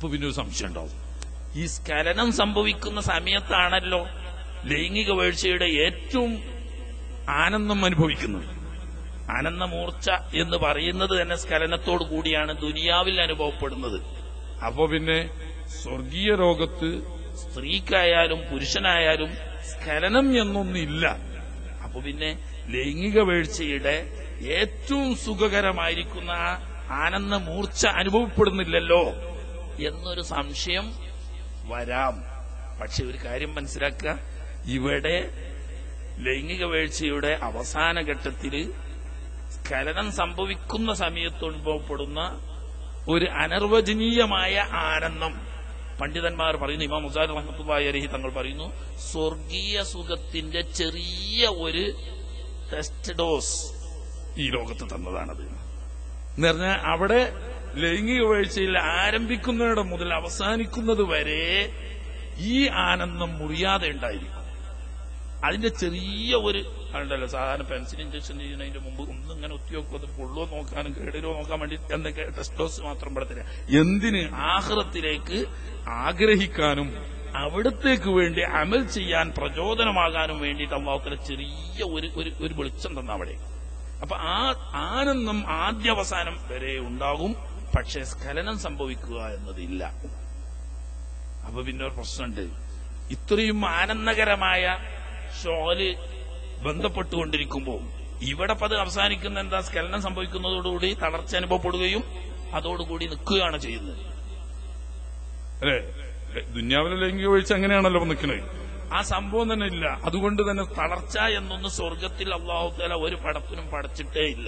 അപ്പൊ പിന്നെ ഒരു സംശയം ഉണ്ടാവും ഈ സ്ഖലനം സംഭവിക്കുന്ന സമയത്താണല്ലോ ലൈംഗിക വീഴ്ചയുടെ ഏറ്റവും ആനന്ദം അനുഭവിക്കുന്നത് ആനന്ദമൂർച്ച എന്ന് പറയുന്നത് തന്നെ സ്ഖലനത്തോടു കൂടിയാണ് ദുനിയാവിൽ അനുഭവപ്പെടുന്നത് അപ്പോ പിന്നെ സ്വർഗീയ ലോകത്ത് സ്ത്രീക്കായാലും പുരുഷനായാലും സ്ഖലനം എന്നൊന്നില്ല അപ്പൊ പിന്നെ ലൈംഗിക വീഴ്ചയുടെ ഏറ്റവും സുഖകരമായിരിക്കുന്ന ആ ആനന്ദ മൂർച്ച അനുഭവപ്പെടുന്നില്ലല്ലോ എന്നൊരു സംശയം വരാം പക്ഷെ ഒരു കാര്യം മനസ്സിലാക്കുക ഇവിടെ ലൈംഗിക വീഴ്ചയുടെ അവസാന ഘട്ടത്തിൽ സ്ഖലനം സംഭവിക്കുന്ന സമയത്ത് അനുഭവപ്പെടുന്ന ഒരു അനർവചനീയമായ ആനന്ദം പണ്ഡിതന്മാർ പറയുന്നു ഇമാം മുസാദ് റഹ്മത്തുള്ളാഹി അലൈഹി തങ്ങൾ പറയുന്നു സ്വർഗീയ സുഖത്തിന്റെ ചെറിയ ഒരു ടെസ്റ്റ് ഡോസ് ഈ ലോകത്ത് തന്നതാണത് എന്ന് പറഞ്ഞാൽ അവിടെ ലൈംഗിക വീഴ്ചയിൽ ആരംഭിക്കുന്നിടം മുതൽ അവസാനിക്കുന്നത് വരെ ഈ ആനന്ദം മുറിയാതെ ഉണ്ടായിരിക്കും അതിന്റെ ചെറിയ ഒരു ഉണ്ടല്ലോ സാധാരണ പെൻസിൽ ഇഞ്ചക്ഷൻ ചെയ്യുന്നതിന്റെ മുമ്പ് ഒന്നും ഇങ്ങനെ ഒത്തിയോക്കോ അത് പൊള്ളോ നോക്കാനും കേടലോ നോക്കാൻ വേണ്ടി എന്തൊക്കെ ടെസ്റ്റ് ഡോസ് മാത്രം പെടത്തില്ല എന്തിന് ആഹ്റത്തിലേക്ക് ആഗ്രഹിക്കാനും അവിടത്തേക്ക് വേണ്ടി അമൽ ചെയ്യാൻ പ്രചോദനമാകാനും വേണ്ടിയിട്ട് അള്ളാഹുത്തല ചെറിയ ഒരു ഒരു ഒരു വെളിച്ചം തന്ന അവിടെ അപ്പൊ ആ ആനന്ദം ആദ്യാവസാനം വരെ ഉണ്ടാകും പക്ഷെ സ്ഖലനം സംഭവിക്കുക എന്നതില്ല അപ്പൊ പിന്നെ ഒരു പ്രശ്നമുണ്ട് ഇത്രയും ആനന്ദകരമായ ഷോല് ബന്ധപ്പെട്ടുകൊണ്ടിരിക്കുമ്പോൾ ഇവിടെ പത് അവസാനിക്കുന്ന എന്താ സ്ഖലനം സംഭവിക്കുന്നതോടുകൂടി തളർച്ച അനുഭവപ്പെടുകയും അതോടുകൂടി നിൽക്കുകയാണ് ചെയ്യുന്നത് അല്ലേ ദുന്യാവിലെ ലൈംഗിക വീഴ്ച അങ്ങനെയാണല്ലോ നിൽക്കുന്നത് ആ സംഭവം തന്നെ ഇല്ല അതുകൊണ്ട് തന്നെ തളർച്ച എന്നൊന്ന് സ്വർഗത്തിൽ അള്ളാഹുത്തല ഒരു പടത്തിനും പടച്ചിട്ടേ ഇല്ല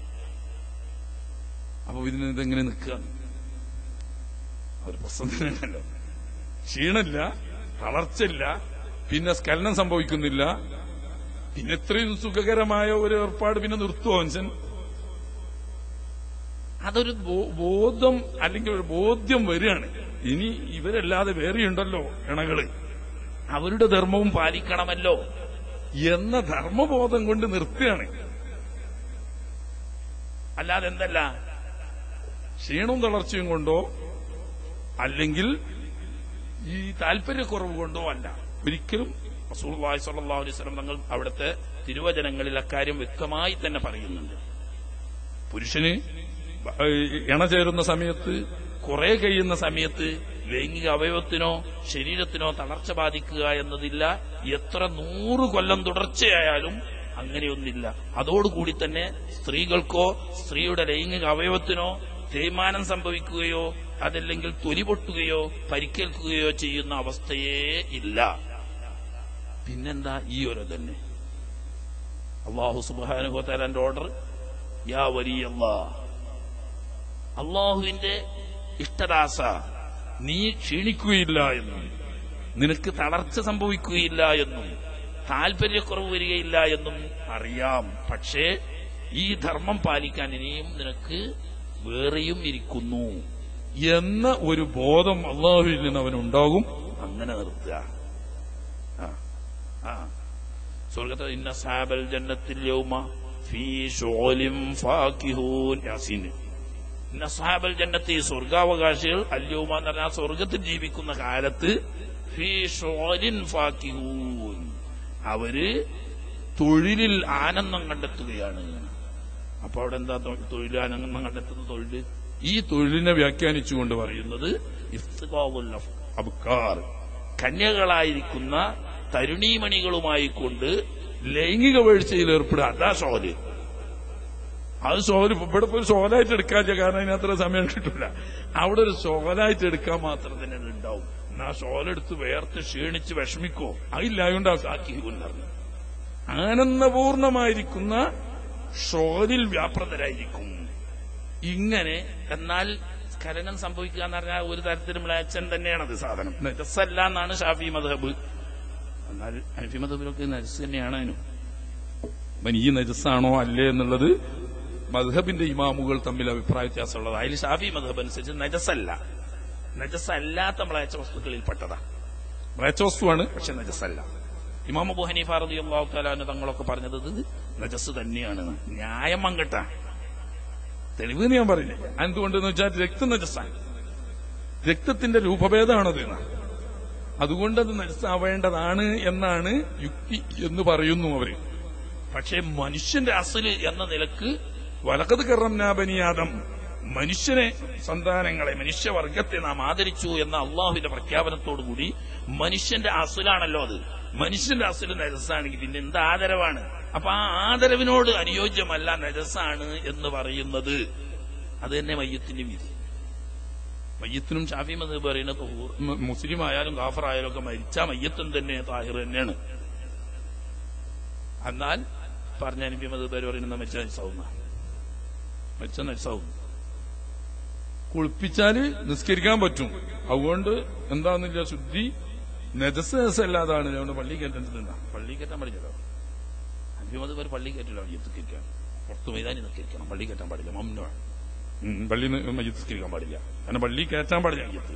അപ്പൊ ഇതിന് ഇതെങ്ങനെ നിൽക്കുക ഒരു പ്രശ്നം തന്നെയല്ലോ ക്ഷീണില്ല തളർച്ചയില്ല പിന്നെ സ്ഖലനം സംഭവിക്കുന്നില്ല പിന്നെ ഇത്രയും സുഖകരമായ ഒരു ഏർപ്പാട് പിന്നെ നിർത്തുവോ മനുഷ്യൻ അതൊരു ബോ- ബോധം അല്ലെങ്കിൽ ഒരു ബോധ്യം വരികയാണ് ഇനി ഇവരല്ലാതെ വേറെയുണ്ടല്ലോ ഇണകള് അവരുടെ ധർമ്മവും പാലിക്കണമല്ലോ എന്ന ധർമ്മബോധം കൊണ്ട് നിർത്തുകയാണ് അല്ലാതെ എന്തല്ല ക്ഷീണവും തളർച്ചയും കൊണ്ടോ അല്ലെങ്കിൽ ഈ താല്പര്യക്കുറവ് കൊണ്ടോ അല്ല ഒരിക്കലും റസൂലുള്ളാഹി സ്വല്ലല്ലാഹു അലൈഹി വസല്ലം തങ്ങൾ അവിടുത്തെ തിരുവചനങ്ങളിൽ അക്കാര്യം വ്യക്തമായി തന്നെ പറയുന്നുണ്ട് പുരുഷന് ബ- ഏഹ് ഇണ ചേരുന്ന സമയത്ത് കുറെ കഴിയുന്ന സമയത്ത് ലൈംഗിക അവയവത്തിനോ ശരീരത്തിനോ തളർച്ച ബാധിക്കുക എന്നതില്ല എത്ര നൂറ് കൊല്ലം തുടർച്ചയായാലും അങ്ങനെയൊന്നില്ല അതോടുകൂടി തന്നെ സ്ത്രീകൾക്കോ സ്ത്രീയുടെ ലൈംഗിക അവയവത്തിനോ തേയ്മാനം സംഭവിക്കുകയോ അതല്ലെങ്കിൽ തൊലി പൊട്ടുകയോ പരിക്കേൽക്കുകയോ ചെയ്യുന്ന അവസ്ഥയേ ഇല്ല പിന്നെന്താ ഈ ഒരു തന്നെ അള്ളാഹു സുബാനുഹോത്താലന്റെ ഓർഡർ യാ വലിയ അള്ളാഹുവിന്റെ ഇഷ്ടദാസ നീ ക്ഷീണിക്കുകയില്ല എന്നും നിനക്ക് തളർച്ച സംഭവിക്കുകയില്ല എന്നും താല്പര്യക്കുറവ് വരികയില്ല എന്നും അറിയാം പക്ഷേ ഈ ധർമ്മം പാലിക്കാൻ ഇനിയും നിനക്ക് വേറെയും ഇരിക്കുന്നു എന്ന ഒരു ബോധം അള്ളാഹുവിൽ നിന്ന് അവനുണ്ടാകും അങ്ങനെ നിർത്തുക ആ ആ സ്വർഗത്തിൽ ഇന്ന സാബൽ ജന്നത്തിൽ യൗമ ഫീ ഷുഗലിൻ ഫാക്കിഹൂൻ യാസീൻ ഇന്ന സാബൽ ജന്നത്തി സ്വർഗാവകാശികൾ അല്യൗമ എന്ന് പറഞ്ഞാൽ സ്വർഗത്തിൽ ജീവിക്കുന്ന കാലത്ത് ഫീ ഷുഗലിൻ ഫാക്കിഹൂൻ അവര് തൊഴിലിൽ ആനന്ദം കണ്ടെത്തുകയാണ് അപ്പൊ അവിടെ എന്താ തൊ- തൊഴിൽ ആനന്ദം കണ്ടെത്തുന്ന തൊഴില് ഈ തൊഴിലിനെ വ്യാഖ്യാനിച്ചുകൊണ്ട് പറയുന്നത് ഇഫ്തിഖാഉൽ അഫ്- അബ്കാർ കന്യകളായിരിക്കുന്ന തരുണീമണികളുമായി കൊണ്ട് ലൈംഗിക വീഴ്ചയിൽ ഏർപ്പെടുക അതാ ഷോല് അത് സോല് ഇവിടെ പോയി സോലായിട്ട് എടുക്കാല്ല കാരണം അതിനത്ര സമയം കിട്ടില്ല അവിടെ ഒരു ഷോലായിട്ട് എടുക്കാൻ മാത്രം തന്നെ അത് ഉണ്ടാവും എന്നാ ഷോലെടുത്ത് വേർത്ത് ക്ഷീണിച്ച് വിഷമിക്കോ അതില്ലായോണ്ട് ആക്കി പറഞ്ഞു ആനന്ദപൂർണമായിരിക്കുന്ന ഷോലിൽ വ്യാപൃതരായിരിക്കും ഇങ്ങനെ എന്നാൽ സ്ഖലനം സംഭവിക്കുക എന്ന് പറഞ്ഞാൽ ഒരു തരത്തിലും മ്ലേച്ഛൻ തന്നെയാണത് സാധനം നജസ്സല്ല എന്നാണ് ഷാഫി മധബ് എന്നാൽ ഹനഫി മധബിലൊക്കെ നജസ് തന്നെയാണ് അതിനും അവൻ ഈ നജസ്സാണോ അല്ലേ എന്നുള്ളത് മദ്ഹബിന്റെ ഇമാമുകൾ തമ്മിൽ അഭിപ്രായ വ്യത്യാസമുള്ളത് അതിൽ ഷാഫി മധബ് അനുസരിച്ച് നജസ്സല്ല നജസ്സല്ലാത്ത മ്ലേച്ഛ വസ്തുക്കളിൽ പെട്ടതാ മ്ലേച്ഛവസ്തുവാണ് പക്ഷെ നജസ്സല്ല ഇമാം അബു ഹനീഫ റളിയല്ലാഹു തആല തങ്ങളൊക്കെ പറഞ്ഞത് ഇത് നജസ് തന്നെയാണ് ന്യായം മങ്കട്ട തെളിവ് എന്ന് ഞാൻ പറയില്ല എന്തുകൊണ്ടെന്ന് വെച്ചാൽ രക്തം നജസ്സാണ് രക്തത്തിന്റെ രൂപഭേദമാണത് എന്നാ. അതുകൊണ്ട് അത് നജസാവേണ്ടതാണ് എന്നാണ് യുക്തി എന്ന് പറയുന്നു അവര് പക്ഷേ മനുഷ്യന്റെ അസല് എന്ന നിലക്ക് വലക്കത് കറംനാബനിയാദം മനുഷ്യനെ സന്താനങ്ങളെ മനുഷ്യവർഗത്തെ നാം ആദരിച്ചു എന്ന അള്ളാഹുവിന്റെ പ്രഖ്യാപനത്തോടുകൂടി മനുഷ്യന്റെ അസുലാണല്ലോ അത് മനുഷ്യന്റെ അസുല് നജസാണെങ്കിൽ പിന്നെ എന്ത് ആദരവാണ് അപ്പൊ ആ ആദരവിനോട് അനുയോജ്യമല്ല നജസാണ് എന്ന് പറയുന്നത് അത് തന്നെ മയ്യത്തിന്റെ വിധി മയ്യത്തിനും ഷാഫി മത് പറയുന്ന തൊഹൂർ, മു- മുസ്ലിം ആയാലും കാഫർ ആയാലും ഒക്കെ മരിച്ച മയ്യത്തും തന്നെ താഹിർ തന്നെയാണ് എന്നാൽ പറഞ്ഞ നബി മത് പറയുന്ന മരിച്ച നജസാവുന്ന മരിച്ച നജസാവും കുളിപ്പിച്ചാല് നിസ്കരിക്കാൻ പറ്റും അതുകൊണ്ട് എന്താന്നില്ല ശുദ്ധി നജസ് നജസല്ലാതാണ് അതുകൊണ്ട് പള്ളി കയറ്റേണ്ടതുണ്ടാ പള്ളി കയറ്റാൻ പാടില്ലല്ലോ അഭിമത് പേര് പള്ളി കയറ്റില്ല മയ്യത്ത് കയറ്റാൻ പുറത്ത് മൈതാനി നിസ്കരിക്കണം പള്ളി കയറ്റാൻ പാടില്ല മമ്നുവാണ് പള്ളി മയ്യത്ത് നിസ്കരിക്കാൻ പാടില്ല കാരണം പള്ളി കയറ്റാൻ പാടില്ല മയ്യത്ത്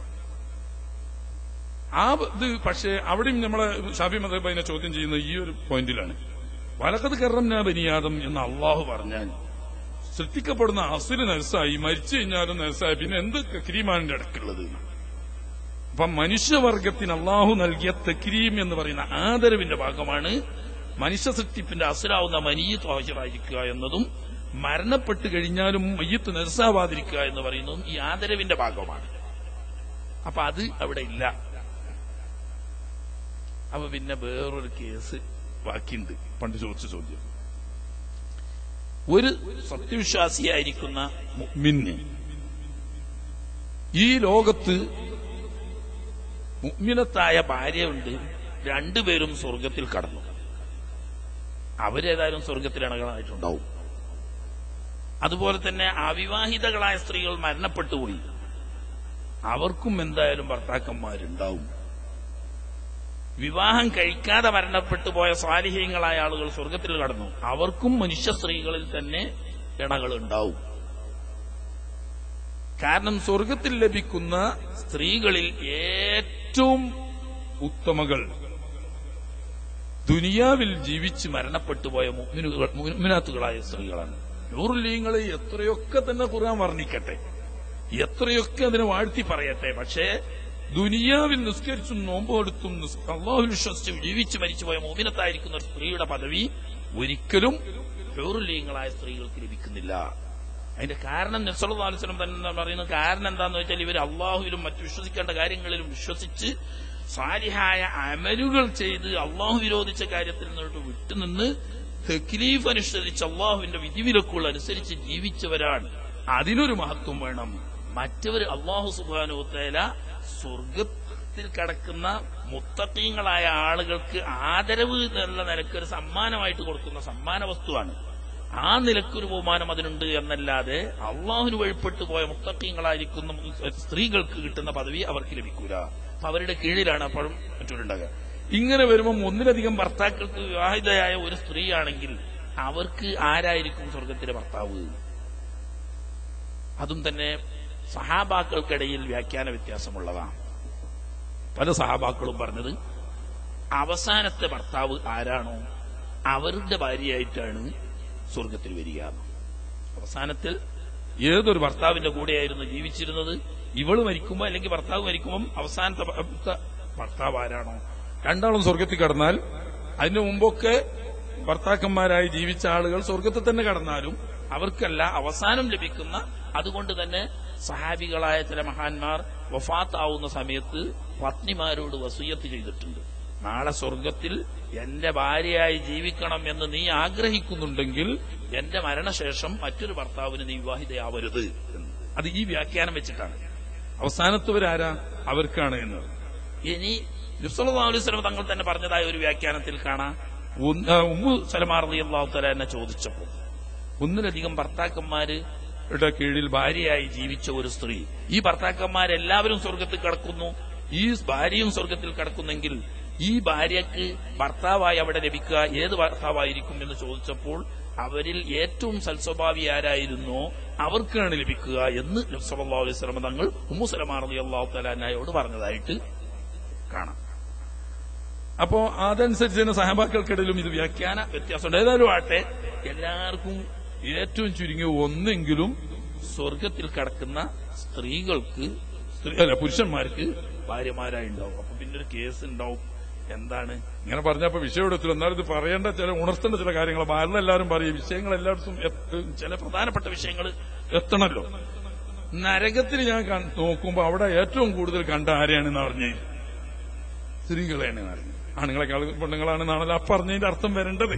ആ ഇത് പക്ഷേ അവിടെയും നമ്മളെ ഷാഫി മദബ് അതിനെ ചോദ്യം ചെയ്യുന്ന ഈ ഒരു പോയിന്റിലാണ് വലക്കത് കറം ഞാൻ ബനിയാദം എന്ന് അള്ളാഹു പറഞ്ഞാൽ സൃഷ്ടിക്കപ്പെടുന്ന അസുര നഴ്സായി മരിച്ചു കഴിഞ്ഞാലും നഴ്സായി പിന്നെ എന്ത് ക്രീമാനിന്റെ ഇടയ്ക്കുള്ളത് അപ്പൊ മനുഷ്യവർഗത്തിന് അള്ളാഹു നൽകിയ തക്രീം എന്ന് പറയുന്ന ആദരവിന്റെ ഭാഗമാണ് മനുഷ്യ സൃഷ്ടിപ്പിന്റെ അസുരാവുന്ന മനീയത്ത് ഹാജിറായിരിക്കുക എന്നതും മരണപ്പെട്ട് കഴിഞ്ഞാലും മയ്യത്ത് നഴ്സാവാതിരിക്കുക എന്ന് പറയുന്നതും ഈ ആദരവിന്റെ ഭാഗമാണ് അപ്പൊ അത് അവിടെ ഇല്ല അപ്പൊ പിന്നെ വേറൊരു കേസ് ബാക്കിയുണ്ട് പണ്ട് ചോദിച്ച ചോദ്യം ഒരു സത്യവിശ്വാസിയായിരിക്കുന്ന മുഅ്മിന് ഈ ലോകത്ത് മുഅ്മിനത്തായ ഭാര്യയുണ്ട് രണ്ടുപേരും സ്വർഗത്തിൽ കടന്നു അവരേതായാലും സ്വർഗത്തിൽ അണകളായിട്ടുണ്ടാവും അതുപോലെ തന്നെ അവിവാഹിതകളായ സ്ത്രീകൾ മരണപ്പെട്ടുപോയി അവർക്കും എന്തായാലും ഭർത്താക്കന്മാരുണ്ടാവും വിവാഹം കഴിക്കാതെ മരണപ്പെട്ടു പോയ സ്വാലിഹ്യങ്ങളായ ആളുകൾ സ്വർഗത്തിൽ കടന്നു അവർക്കും മനുഷ്യ സ്ത്രീകളിൽ തന്നെ ഇണകൾ ഉണ്ടാവും കാരണം സ്വർഗത്തിൽ ലഭിക്കുന്ന സ്ത്രീകളിൽ ഏറ്റവും ഉത്തമകൾ ദുനിയാവിൽ ജീവിച്ച് മരണപ്പെട്ടു പോയ മുഅ്മിനുകൾ- മുഅ്മിനാത്തുകളായ സ്ത്രീകളാണ് നൂറുല്ലീങ്ങളെ എത്രയൊക്കെ തന്നെ ഖുർആൻ വർണ്ണിക്കട്ടെ എത്രയൊക്കെ അതിനെ വാഴ്ത്തി പറയട്ടെ പക്ഷേ ദുനിയാവിൽ നിസ്കരിച്ചും നോമ്പെടുത്തും നിസ്- അള്ളാഹുൽ വിശ്വസിച്ചും ജീവിച്ച് മരിച്ചുപോയ മോമിനത്തായിരിക്കുന്ന ഒരു സ്ത്രീയുടെ പദവി ഒരിക്കലും നൂറുല്ലീങ്ങളായ സ്ത്രീകൾക്ക് ലഭിക്കുന്നില്ല അതിന്റെ കാരണം നബ്സല്ലാസ്ലം തന്നെ പറയുന്നത് കാരണം എന്താന്ന് വെച്ചാൽ ഇവർ അള്ളാഹുവിലും മറ്റു വിശ്വസിക്കേണ്ട കാര്യങ്ങളിലും വിശ്വസിച്ച് സാലിഹായ അമലുകൾ ചെയ്ത് അള്ളാഹു വിരോധിച്ച കാര്യത്തിൽ നിന്നിട്ട് വിട്ടുനിന്ന് തെക്ലീഫ് അനുസരിച്ച് അള്ളാഹുവിന്റെ വിധിവിലക്കുകൾ അനുസരിച്ച് ജീവിച്ചവരാണ് അതിനൊരു മഹത്വം വേണം മറ്റവർ അള്ളാഹു സുബാനുത്തേല സ്വർഗത്തിൽ കടക്കുന്ന മുത്തക്കീങ്ങളായ ആളുകൾക്ക് ആദരവ് എന്നുള്ള നിലക്ക് ഒരു സമ്മാനമായിട്ട് കൊടുക്കുന്ന സമ്മാന വസ്തുവാണ് ആ നിലക്കൊരു ബഹുമാനം അതിനുണ്ട് എന്നല്ലാതെ അള്ളാഹുന് വഴിപ്പെട്ടു പോയ മുത്തക്കീങ്ങളായിരിക്കുന്ന സ്ത്രീകൾക്ക് കിട്ടുന്ന പദവി അവർക്ക് ലഭിക്കൂല അപ്പൊ അവരുടെ കീഴിലാണ് അപ്പോഴും മറ്റവരുണ്ടാകുക ഇങ്ങനെ വരുമ്പോൾ ഒന്നിലധികം ഭർത്താക്കൾക്ക് വിവാഹിതയായ ഒരു സ്ത്രീയാണെങ്കിൽ അവർക്ക് ആരായിരിക്കും സ്വർഗത്തിലെ ഭർത്താവ് അതും തന്നെ സഹാബാക്കൾക്കിടയിൽ വ്യാഖ്യാന വ്യത്യാസമുള്ളതാണ് പല സഹാബാക്കളും പറഞ്ഞത് അവസാനത്തെ ഭർത്താവ് ആരാണോ അവരുടെ ഭാര്യയായിട്ടാണ് സ്വർഗത്തിൽ വരിക അവസാനത്തിൽ ഏതൊരു ഭർത്താവിന്റെ കൂടെയായിരുന്നു ജീവിച്ചിരുന്നത് ഇവള് മരിക്കുമ്പോ അല്ലെങ്കിൽ ഭർത്താവ് മരിക്കുമ്പം അവസാനത്തെ ഭ- ഭർത്താവ് ആരാണോ രണ്ടാളും സ്വർഗത്തിൽ കടന്നാൽ അതിനു മുമ്പൊക്കെ ഭർത്താക്കന്മാരായി ജീവിച്ച ആളുകൾ സ്വർഗത്തിൽ തന്നെ കടന്നാലും അവർക്കല്ല അവസാനം ലഭിക്കുന്ന അതുകൊണ്ട് തന്നെ സഹാബികളായ ചില മഹാന്മാർ വഫാത്താവുന്ന സമയത്ത് പത്നിമാരോട് വസൂയത്ത് ചെയ്തിട്ടുണ്ട് നാളെ സ്വർഗത്തിൽ എന്റെ ഭാര്യയായി ജീവിക്കണം എന്ന് നീ ആഗ്രഹിക്കുന്നുണ്ടെങ്കിൽ എന്റെ മരണശേഷം മറ്റൊരു ഭർത്താവിന് നീ വിവാഹിതയാവരുത് എന്ന്. അത് ഈ വ്യാഖ്യാനം വെച്ചിട്ടാണ് അവസാനത്തവരാരാ അവർക്കാണ് എന്ന് ഇനി അലൈഹിസ്ലം തങ്ങൾ തന്നെ പറഞ്ഞതായ ഒരു വ്യാഖ്യാനത്തിൽ കാണാം ഒന്ന്- ആ, ഉമ്മു സലമാർ അള്ളാഹു തല എന്നെ ചോദിച്ചപ്പോൾ ഒന്നിലധികം ഭർത്താക്കന്മാര് യുടെ കീഴിൽ ഭാര്യയായി ജീവിച്ച ഒരു സ്ത്രീ ഈ ഭർത്താക്കന്മാരെല്ലാവരും സ്വർഗത്തിൽ കിടക്കുന്നു ഈ ഭാര്യയും സ്വർഗത്തിൽ കിടക്കുന്നെങ്കിൽ ഈ ഭാര്യക്ക് ഭർത്താവായി അവിടെ ലഭിക്കുക ഏത് ഭർത്താവായിരിക്കും എന്ന് ചോദിച്ചപ്പോൾ അവരിൽ ഏറ്റവും സൽസ്വഭാവി ആരായിരുന്നോ അവർക്കാണ് ലഭിക്കുക എന്ന് നബ്സല്ലാ അലൈഹി സ്വലമ തങ്ങൾ ഉമ്മു സലമാർ അള്ളാഹു തലാനയോട് പറഞ്ഞതായിട്ട് കാണാം അപ്പോ അതനുസരിച്ച് തന്നെ സഹബാക്കൾക്കിടയിലും ഇത് വ്യാഖ്യാന വ്യത്യാസമുണ്ട് ഏതായാലും ആട്ടെ എല്ലാവർക്കും ഏറ്റവും ചുരുങ്ങിയ ഒന്നെങ്കിലും സ്വർഗത്തിൽ കടക്കുന്ന സ്ത്രീകൾക്ക് സ്ത്രീ അല്ല പുരുഷന്മാർക്ക് ഭാര്യമാരായി ഉണ്ടാവും അപ്പൊ പിന്നെ ഒരു കേസ് ഉണ്ടാവും എന്താണ് ഇങ്ങനെ പറഞ്ഞപ്പോ വിഷയം എടുത്തില്ല എന്നാലും ഇത് പറയേണ്ട ചില ഉണർത്തേണ്ട ചില കാര്യങ്ങൾ ബാലിലെല്ലാവരും പറയും വിഷയങ്ങൾ എല്ലായിടത്തും എത്ത- ചില പ്രധാനപ്പെട്ട വിഷയങ്ങൾ എത്തണല്ലോ നരകത്തിൽ ഞാൻ കൺ- നോക്കുമ്പോ അവിടെ ഏറ്റവും കൂടുതൽ കണ്ട ആരെയാണെന്ന് പറഞ്ഞ് സ്ത്രീകളെയാണ് പറഞ്ഞത് ആണുങ്ങളെക്കാൾ പെണ്ണുങ്ങളാണെന്നാണല്ലോ ആ പറഞ്ഞതിന്റെ അർത്ഥം വരേണ്ടത്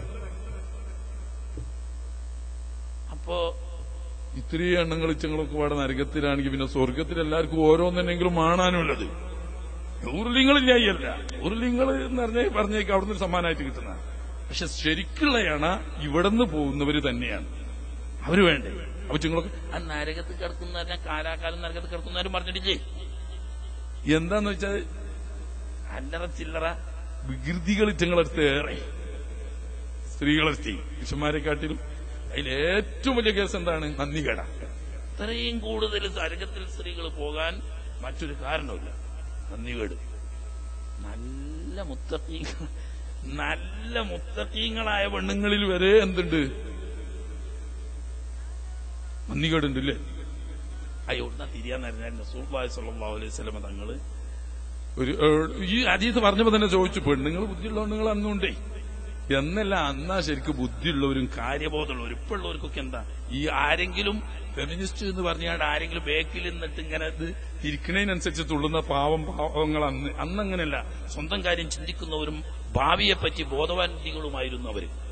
അപ്പോ ഇത്രയും എണ്ണങ്ങൾ ഇച്ചങ്ങളൊക്കെ പാടെ നരകത്തിലാണെങ്കിൽ പിന്നെ സ്വർഗത്തിൽ എല്ലാവർക്കും ഓരോന്നെന്നെങ്കിലും കാണാനുള്ളത് ഊർലിങ്ങളില്ലായല്ല ഊർലിങ്ങൾ എന്ന് പറഞ്ഞ പറഞ്ഞേക്ക് അവിടുന്ന് ഒരു സമ്മാനമായിട്ട് കിട്ടുന്ന പക്ഷെ ശരിക്കുള്ള എണ ഇവിടുന്ന് പോകുന്നവര് തന്നെയാണ് അവര് വേണ്ടേ അപ്പൊ ചിങ്ങളൊക്കെ ആ നരകത്ത് കിടക്കുന്നവരെ കാലാകാലം നരകത്ത് കിടക്കുന്നവരും പറഞ്ഞിട്ടില്ലേ എന്താന്ന് വെച്ചാൽ അല്ലറ ചില്ലറ വികൃതികൾ ഇറ്റങ്ങളടുത്ത് ഏറെ സ്ത്രീകളെത്തി പുരുഷന്മാരെക്കാട്ടിലും അതിൽ ഏറ്റവും വലിയ കേസ് എന്താണ് നന്ദികേട ഇത്രയും കൂടുതൽ നരകത്തിൽ സ്ത്രീകൾ പോകാൻ മറ്റൊരു കാരണമില്ല നന്ദികേട് നല്ല മുത്തീ നല്ല മുത്തീങ്ങളായ പെണ്ണുങ്ങളിൽ വരെ എന്തുണ്ട് നന്ദികേടുണ്ട് ഇല്ലേ അയോടുന്ന തിരിയാൻ നേരം സൂഫായ് സല്ലാ അലൈഹി സ്വലമ തങ്ങള് ഒരു ഏഹ്, ഈ അതീത് പറഞ്ഞപ്പോ തന്നെ ചോദിച്ചു പെണ്ണുങ്ങൾ ബുദ്ധിയുള്ള പെണ്ണുങ്ങൾ അന്നുണ്ടേ എന്നല്ല അന്നാ ശരിക്കും ബുദ്ധിയുള്ളവരും കാര്യബോധമുള്ളവർ ഇപ്പോഴുള്ളവർക്കൊക്കെ എന്താ ഈ ആരെങ്കിലും ഫെമിനിസ്റ്റ് എന്ന് പറഞ്ഞാൽ ആരെങ്കിലും ബേക്കിൽ നിന്നിട്ട് ഇങ്ങനെ ഇത് ഇരിക്കണതിനനുസരിച്ച് തുള്ളുന്ന പാവം പാവങ്ങൾ അന്ന് അന്നങ്ങനെയല്ല സ്വന്തം കാര്യം ചിന്തിക്കുന്നവരും ഭാവിയെപ്പറ്റി ബോധവാന്തികളുമായിരുന്നു അവര്